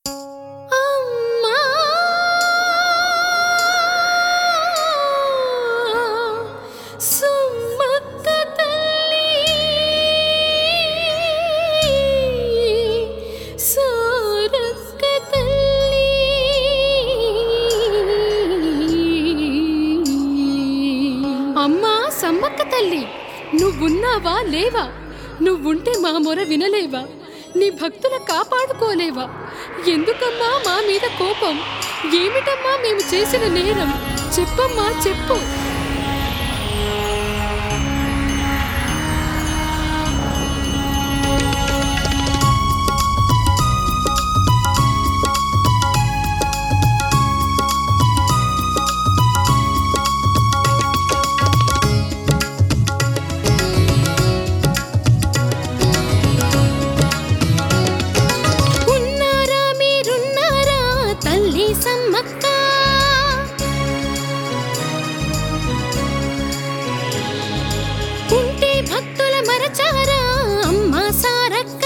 అమ్మా సుమ్మక్క తల్లి సారక్క తల్లి అమ్మా సమ్మక్క తల్లి నువ్వున్నావా లేవా నువ్వుంటే మా మొర వినలేవా నీ భక్తుల కాపాడుకోలేవా ఎందుకమ్మా మా మీద కోపం ఏమిటమ్మా మేము చేసిన నేరం చెప్పమ్మా చెప్పు ఉన్నారా మీరున్నారా తల్లి సమ్మక్క ఉంటే భక్తుల మరచారా అమ్మ సారక్క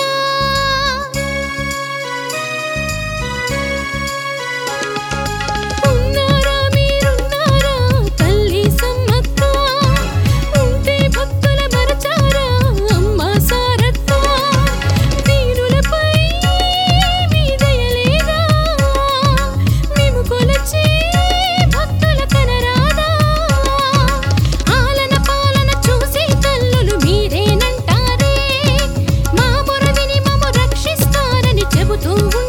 ఉన్నారా మీరున్నారా తల్లి సమ్మక్క ఉంటే భక్తుల మరచారా అమ్మ సారక్క వీరులపై మీ దయలేదా మేము కొలచే భక్తుల కనరాదా ఆలన పాలన చూసి తల్లులు మీరేనంటారే మా మొర విని మమ్ము రక్షిస్తారని చెబుతూ